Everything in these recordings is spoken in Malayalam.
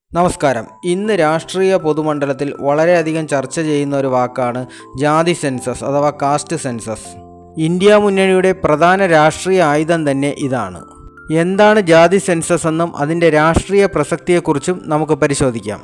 നമസ്കാരം ഇന്ന് രാഷ്ട്രീയ പൊതുമണ്ഡലത്തിൽ വളരെയധികം ചർച്ച ചെയ്യുന്ന ഒരു വാക്കാണ് ജാതി സെൻസസ് അഥവാ കാസ്റ്റ് സെൻസസ് ഇന്ത്യ മുന്നണിയുടെ പ്രധാന രാഷ്ട്രീയ ആയുധം തന്നെ ഇതാണ് എന്താണ് ജാതി സെൻസസ് എന്നും അതിൻ്റെ രാഷ്ട്രീയ പ്രസക്തിയെക്കുറിച്ചും നമുക്ക് പരിശോധിക്കാം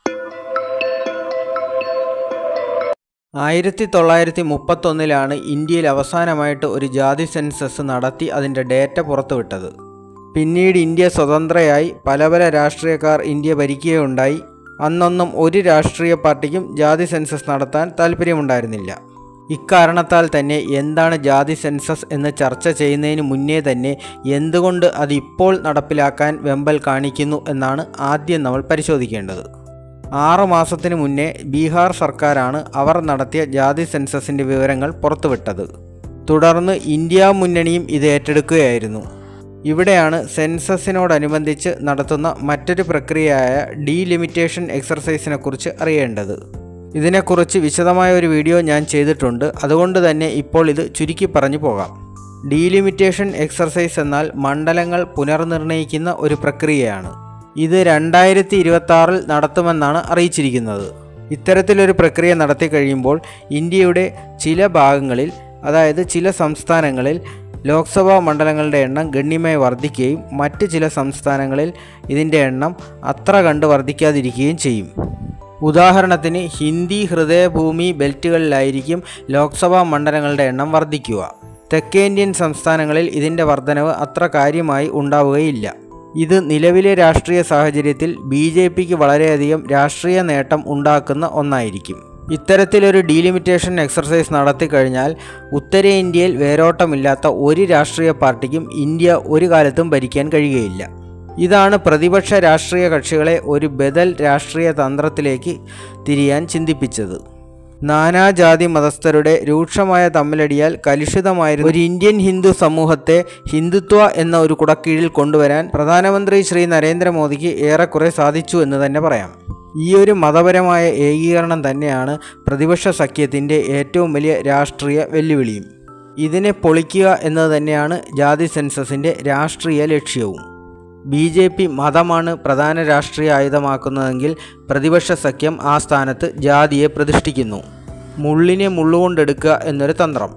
ആയിരത്തി തൊള്ളായിരത്തി മുപ്പത്തൊന്നിലാണ് ഇന്ത്യയിൽ അവസാനമായിട്ട് ഒരു ജാതി സെൻസസ് നടത്തി അതിൻ്റെ ഡേറ്റ പുറത്തുവിട്ടത് പിന്നീട് ഇന്ത്യ സ്വതന്ത്രയായി പല പല രാഷ്ട്രീയക്കാർ ഇന്ത്യ ഭരിക്കുകയുണ്ടായി അന്നൊന്നും ഒരു രാഷ്ട്രീയ പാർട്ടിക്കും ജാതി സെൻസസ് നടത്താൻ താല്പര്യമുണ്ടായിരുന്നില്ല ഇക്കാരണത്താൽ തന്നെ എന്താണ് ജാതി സെൻസസ് എന്ന് ചർച്ച ചെയ്യുന്നതിന് മുന്നേ തന്നെ എന്തുകൊണ്ട് അത് ഇപ്പോൾ നടപ്പിലാക്കാൻ വെമ്പൽ കാണിക്കുന്നു എന്നാണ് ആദ്യം നമ്മൾ പരിശോധിക്കേണ്ടത് ആറ് മാസത്തിന് മുന്നേ ബീഹാർ സർക്കാരാണ് അവർ നടത്തിയ ജാതി സെൻസസിൻ്റെ വിവരങ്ങൾ പുറത്തുവിട്ടത് തുടർന്ന് ഇന്ത്യ മുന്നണിയും ഇത് ഏറ്റെടുക്കുകയായിരുന്നു ഇവിടെയാണ് സെൻസസിനോടനുബന്ധിച്ച് നടത്തുന്ന മറ്റൊരു പ്രക്രിയയായ ഡീലിമിറ്റേഷൻ എക്സർസൈസിനെ കുറിച്ച് അറിയേണ്ടത് ഇതിനെക്കുറിച്ച് വിശദമായ ഒരു വീഡിയോ ഞാൻ ചെയ്തിട്ടുണ്ട് അതുകൊണ്ട് തന്നെ ഇപ്പോൾ ഇത് ചുരുക്കി പറഞ്ഞു പോകാം ഡീലിമിറ്റേഷൻ എക്സർസൈസ് എന്നാൽ മണ്ഡലങ്ങൾ പുനർനിർണയിക്കുന്ന ഒരു പ്രക്രിയയാണ് ഇത് രണ്ടായിരത്തി ഇരുപത്തി ആറിൽ നടത്തുമെന്നാണ് അറിയിച്ചിരിക്കുന്നത് ഇത്തരത്തിലൊരു പ്രക്രിയ നടത്തി കഴിയുമ്പോൾ ഇന്ത്യയുടെ ചില ഭാഗങ്ങളിൽ അതായത് ചില സംസ്ഥാനങ്ങളിൽ ലോക്സഭാ മണ്ഡലങ്ങളുടെ എണ്ണം ഗണ്യമായി വർദ്ധിക്കുകയും മറ്റ് ചില സംസ്ഥാനങ്ങളിൽ ഇതിൻ്റെ എണ്ണം അത്ര കണ്ട് വർദ്ധിക്കാതിരിക്കുകയും ചെയ്യും ഉദാഹരണത്തിന് ഹിന്ദി ഹൃദയഭൂമി ബെൽറ്റുകളിലായിരിക്കും ലോക്സഭാ മണ്ഡലങ്ങളുടെ എണ്ണം വർദ്ധിക്കുക തെക്കേന്ത്യൻ സംസ്ഥാനങ്ങളിൽ ഇതിൻ്റെ വർധനവ് അത്ര കാര്യമായി ഉണ്ടാവുകയില്ല ഇത് നിലവിലെ രാഷ്ട്രീയ സാഹചര്യത്തിൽ ബി ജെ പിക്ക് വളരെയധികം രാഷ്ട്രീയ നേട്ടം ഉണ്ടാക്കുന്ന ഒന്നായിരിക്കും ഇത്തരത്തിലൊരു ഡീലിമിറ്റേഷൻ എക്സർസൈസ് നടത്തിക്കഴിഞ്ഞാൽ ഉത്തരേന്ത്യയിൽ വേരോട്ടമില്ലാത്ത ഒരു രാഷ്ട്രീയ പാർട്ടിക്കും ഇന്ത്യ ഒരു കാലത്തും ഭരിക്കാൻ കഴിയുകയില്ല ഇതാണ് പ്രതിപക്ഷ രാഷ്ട്രീയ കക്ഷികളെ ഒരു ബദൽ രാഷ്ട്രീയ തന്ത്രത്തിലേക്ക് തിരിയാൻ ചിന്തിപ്പിച്ചത് നാനാജാതി മതസ്ഥരുടെ രൂക്ഷമായ തമ്മിലടിയാൽ കലുഷിതമായിരുന്ന ഒരു ഇന്ത്യൻ ഹിന്ദു സമൂഹത്തെ ഹിന്ദുത്വ എന്ന ഒരു കുടക്കീഴിൽ കൊണ്ടുവരാൻ പ്രധാനമന്ത്രി ശ്രീ നരേന്ദ്രമോദിക്ക് ഏറെക്കുറെ സാധിച്ചു എന്ന് തന്നെ പറയാം ഈ ഒരു മതപരമായ ഏകീകരണം തന്നെയാണ് പ്രതിപക്ഷ സഖ്യത്തിൻ്റെ ഏറ്റവും വലിയ രാഷ്ട്രീയ വെല്ലുവിളിയും ഇതിനെ പൊളിക്കുക എന്നത് തന്നെയാണ് ജാതി സെൻസസിൻ്റെ രാഷ്ട്രീയ ലക്ഷ്യവും ബി ജെ പി മതമാണ് പ്രധാന രാഷ്ട്രീയ ആയുധമാക്കുന്നതെങ്കിൽ പ്രതിപക്ഷ സഖ്യം ആ സ്ഥാനത്ത് ജാതിയെ പ്രതിഷ്ഠിക്കുന്നു മുള്ളിനെ മുള്ളുകൊണ്ടെടുക്കുക എന്നൊരു തന്ത്രം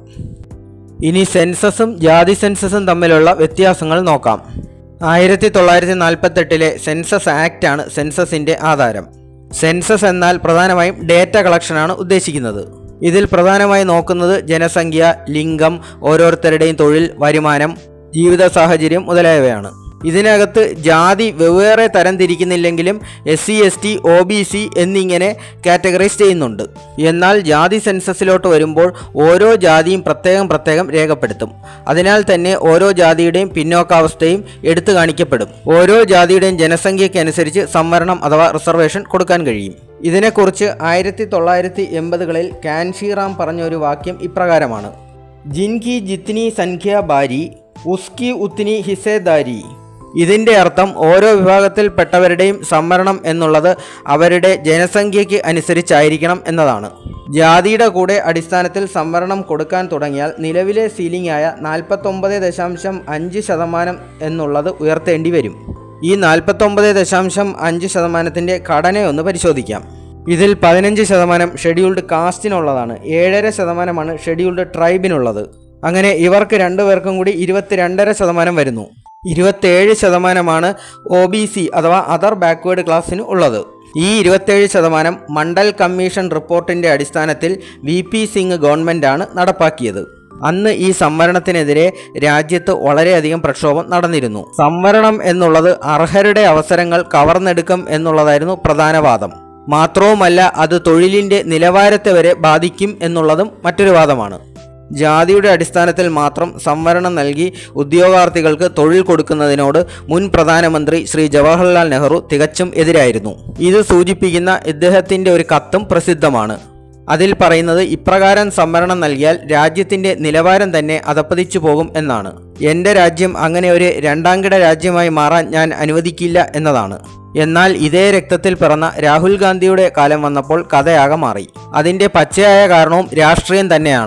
ഇനി സെൻസസും ജാതി സെൻസസും തമ്മിലുള്ള വ്യത്യാസങ്ങൾ നോക്കാം ആയിരത്തി തൊള്ളായിരത്തി നാൽപ്പത്തെട്ടിലെ സെൻസസ് ആക്റ്റാണ് സെൻസസിൻ്റെ ആധാരം സെൻസസ് എന്നാൽ പ്രധാനമായും ഡേറ്റ കളക്ഷനാണ് ഉദ്ദേശിക്കുന്നത് ഇതിൽ പ്രധാനമായി നോക്കുന്നത് ജനസംഖ്യ ലിംഗം ഓരോരുത്തരുടെയും തൊഴിൽ വരുമാനം ജീവിത സാഹചര്യം മുതലായവയാണ് ഇതിനകത്ത് ജാതി വെവ്വേറെ തരം തിരിക്കുന്നില്ലെങ്കിലും S C S T O B C എന്നിങ്ങനെ കാറ്റഗറൈസ് ചെയ്യുന്നുണ്ട് എന്നാൽ ജാതി സെൻസസിലോട്ട് വരുമ്പോൾ ഓരോ ജാതിയും പ്രത്യേകം പ്രത്യേകം രേഖപ്പെടുത്തും അതിനാൽ തന്നെ ഓരോ ജാതിയുടെയും പിന്നോക്കാവസ്ഥയും എടുത്തു കാണിക്കപ്പെടും ഓരോ ജാതിയുടെയും ജനസംഖ്യയ്ക്കനുസരിച്ച് സംവരണം അഥവാ റിസർവേഷൻ കൊടുക്കാൻ കഴിയും ഇതിനെക്കുറിച്ച് ആയിരത്തി തൊള്ളായിരത്തി എൺപതുകളിൽ കാൻഷീറാം പറഞ്ഞ ഒരു വാക്യം ഇപ്രകാരമാണ് ജിൻകി ജിത്നി സംഖ്യ ബാരി ഉസ്കി ഉത്നി ഹിസേദാരി ഇതിൻ്റെ അർത്ഥം ഓരോ വിഭാഗത്തിൽപ്പെട്ടവരുടെയും സംവരണം എന്നുള്ളത് അവരുടെ ജനസംഖ്യയ്ക്ക് അനുസരിച്ചായിരിക്കണം എന്നതാണ് ജാതിയുടെ കൂടെ അടിസ്ഥാനത്തിൽ സംവരണം കൊടുക്കാൻ തുടങ്ങിയാൽ നിലവിലെ സീലിംഗ് ആയ നാൽപ്പത്തൊമ്പത് ദശാംശം അഞ്ച് ശതമാനം എന്നുള്ളത് ഉയർത്തേണ്ടി വരും ഈ നാൽപ്പത്തൊമ്പത് ദശാംശം അഞ്ച് ശതമാനത്തിൻ്റെ ഘടനയൊന്ന് പരിശോധിക്കാം ഇതിൽ പതിനഞ്ച് ശതമാനം ഷെഡ്യൂൾഡ് കാസ്റ്റിനുള്ളതാണ് ഏഴര ശതമാനമാണ് ഷെഡ്യൂൾഡ് ട്രൈബിനുള്ളത് അങ്ങനെ ഇവർക്ക് രണ്ടുപേർക്കും കൂടി ഇരുപത്തിരണ്ടര ശതമാനം വരുന്നു ഇരുപത്തേഴ് ശതമാനമാണ് ഒ ബി സി അഥവാ അതർ ബാക്ക്വേർഡ് ക്ലാസ്സിന് ഉള്ളത് ഈ ഇരുപത്തേഴ് ശതമാനം മണ്ഡൽ കമ്മീഷൻ റിപ്പോർട്ടിൻ്റെ അടിസ്ഥാനത്തിൽ വി പി സിംഗ് ഗവൺമെൻറ്റാണ് നടപ്പാക്കിയത് അന്ന് ഈ സംവരണത്തിനെതിരെ രാജ്യത്ത് വളരെയധികം പ്രക്ഷോഭം നടന്നിരുന്നു സംവരണം എന്നുള്ളത് അർഹരുടെ അവസരങ്ങൾ കവർന്നെടുക്കും എന്നുള്ളതായിരുന്നു പ്രധാന വാദം മാത്രവുമല്ല അത് തൊഴിലിൻ്റെ നിലവാരത്തെ വരെ ബാധിക്കും എന്നുള്ളതും മറ്റൊരു വാദമാണ് ജാതിയുടെ അടിസ്ഥാനത്തിൽ മാത്രം സംവരണം നൽകി ഉദ്യോഗാർത്ഥികൾക്ക് തൊഴിൽ കൊടുക്കുന്നതിനോട് മുൻ പ്രധാനമന്ത്രി ശ്രീ ജവഹർലാൽ നെഹ്റു തികച്ചും എതിരായിരുന്നു ഇത് സൂചിപ്പിക്കുന്ന ഇദ്ദേഹത്തിൻ്റെ ഒരു കത്തും പ്രസിദ്ധമാണ് അതിൽ പറയുന്നത് ഇപ്രകാരം സംവരണം നൽകിയാൽ രാജ്യത്തിൻ്റെ നിലവാരം തന്നെ അധപ്പതിച്ചു പോകും എന്നാണ് എൻ്റെ രാജ്യം അങ്ങനെ ഒരു രണ്ടാംകിട രാജ്യമായി മാറാൻ ഞാൻ അനുവദിക്കില്ല എന്നതാണ് എന്നാൽ ഇതേ രക്തത്തിൽ പിറന്ന രാഹുൽ ഗാന്ധിയുടെ കാലം വന്നപ്പോൾ കഥയാകെ മാറി അതിൻ്റെ പച്ചയായ കാരണവും രാഷ്ട്രീയം തന്നെയാണ്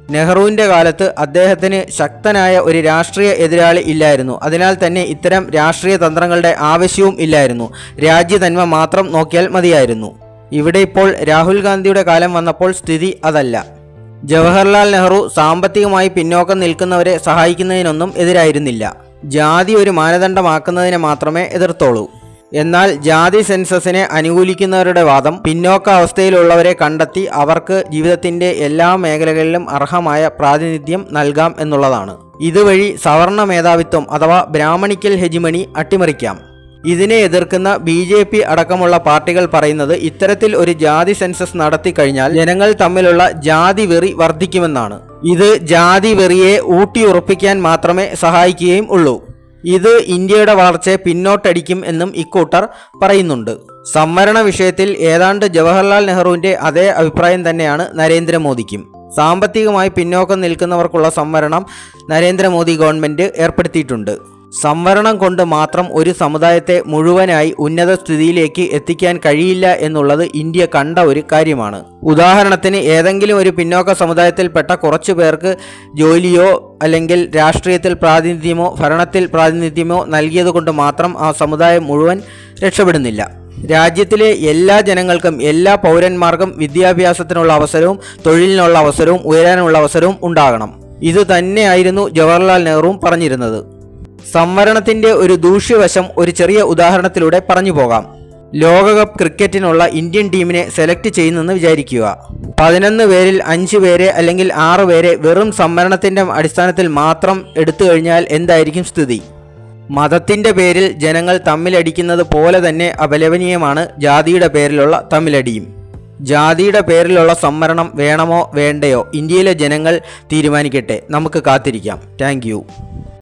നെഹ്റുവിൻ്റെ കാലത്ത് അദ്ദേഹത്തിന് ശക്തനായ ഒരു രാഷ്ട്രീയ എതിരാളി ഇല്ലായിരുന്നു അതിനാൽ തന്നെ ഇത്തരം രാഷ്ട്രീയ തന്ത്രങ്ങളുടെ ആവശ്യവും ഇല്ലായിരുന്നു രാജ്യതന്മ മാത്രം നോക്കിയാൽ മതിയായിരുന്നു ഇവിടെ ഇപ്പോൾ രാഹുൽ ഗാന്ധിയുടെ കാലം വന്നപ്പോൾ സ്ഥിതി അതല്ല ജവഹർലാൽ നെഹ്റു സാമ്പത്തികമായി പിന്നോക്കം നിൽക്കുന്നവരെ സഹായിക്കുന്നതിനൊന്നും എതിരായിരുന്നില്ല ജാതി ഒരു മാനദണ്ഡമാക്കുന്നതിനെ മാത്രമേ എതിർത്തോളൂ എന്നാൽ ജാതി സെൻസസിനെ അനുകൂലിക്കുന്നവരുടെ വാദം പിന്നോക്ക അവസ്ഥയിലുള്ളവരെ കണ്ടെത്തി അവർക്ക് ജീവിതത്തിന്റെ എല്ലാ മേഖലകളിലും അർഹമായ പ്രാതിനിധ്യം നൽകാം എന്നുള്ളതാണ് ഇതുവഴി സവർണ മേധാവിത്വം അഥവാ ബ്രാഹ്മണിക്കൽ ഹെജിമണി അട്ടിമറിക്കാം ഇതിനെ എതിർക്കുന്ന ബി ജെ പി അടക്കമുള്ള പാർട്ടികൾ പറയുന്നത് ഇത്തരത്തിൽ ഒരു ജാതി സെൻസസ് നടത്തി കഴിഞ്ഞാൽ ജനങ്ങൾ തമ്മിലുള്ള ജാതി വെറി വർദ്ധിക്കുമെന്നാണ് ഇത് ജാതി വെറിയെ ഊട്ടിയുറപ്പിക്കാൻ മാത്രമേ സഹായിക്കുകയും ഉള്ളൂ ഇത് ഇന്ത്യയുടെ വളർച്ചയെ പിന്നോട്ടടിക്കും എന്നും ഇക്കൂട്ടർ പറയുന്നുണ്ട് സംവരണ വിഷയത്തിൽ ഏതാണ്ട് ജവഹർലാൽ നെഹ്റുവിന്റെ അതേ അഭിപ്രായം തന്നെയാണ് നരേന്ദ്രമോദിക്കും സാമ്പത്തികമായി പിന്നോക്കം നിൽക്കുന്നവർക്കുള്ള സംവരണം നരേന്ദ്രമോദി ഗവൺമെന്റ് ഏർപ്പെടുത്തിയിട്ടുണ്ട് സംവരണം കൊണ്ട് മാത്രം ഒരു സമുദായത്തെ മുഴുവനായി ഉന്നത സ്ഥിതിയിലേക്ക് എത്തിക്കാൻ കഴിയില്ല എന്നുള്ളത് ഇന്ത്യ കണ്ട ഒരു കാര്യമാണ് ഉദാഹരണത്തിന് ഏതെങ്കിലും ഒരു പിന്നോക്ക സമുദായത്തിൽപ്പെട്ട കുറച്ചു പേർക്ക് ജോലിയോ അല്ലെങ്കിൽ രാഷ്ട്രീയത്തിൽ പ്രാതിനിധ്യമോ ഭരണത്തിൽ പ്രാതിനിധ്യമോ നൽകിയതുകൊണ്ട് മാത്രം ആ സമുദായം മുഴുവൻ രക്ഷപ്പെടുന്നില്ല രാജ്യത്തിലെ എല്ലാ ജനങ്ങൾക്കും എല്ലാ പൗരന്മാർക്കും വിദ്യാഭ്യാസത്തിനുള്ള അവസരവും തൊഴിലിനുള്ള അവസരവും ഉയരാനുള്ള അവസരവും ഉണ്ടാകണം ഇത് തന്നെയായിരുന്നു ജവഹർലാൽ നെഹ്റുവും പറഞ്ഞിരുന്നത് സംവരണത്തിന്റെ ഒരു ദൂഷ്യവശം ഒരു ചെറിയ ഉദാഹരണത്തിലൂടെ പറഞ്ഞു പോകാം ലോകകപ്പ് ക്രിക്കറ്റിനുള്ള ഇന്ത്യൻ ടീമിനെ സെലക്ട് ചെയ്യുന്നെന്ന് വിചാരിക്കുക പതിനൊന്ന് പേരിൽ അഞ്ച് പേരെ അല്ലെങ്കിൽ ആറ് പേരെ വെറും സംവരണത്തിന്റെ അടിസ്ഥാനത്തിൽ മാത്രം എടുത്തു കഴിഞ്ഞാൽ എന്തായിരിക്കും സ്ഥിതി മതത്തിന്റെ പേരിൽ ജനങ്ങൾ തമ്മിലടിക്കുന്നത് പോലെ തന്നെ അപലപനീയമാണ് ജാതിയുടെ പേരിലുള്ള തമ്മിലടിയും ജാതിയുടെ പേരിലുള്ള സംവരണം വേണമോ വേണ്ടയോ ഇന്ത്യയിലെ ജനങ്ങൾ തീരുമാനിക്കട്ടെ നമുക്ക് കാത്തിരിക്കാം താങ്ക്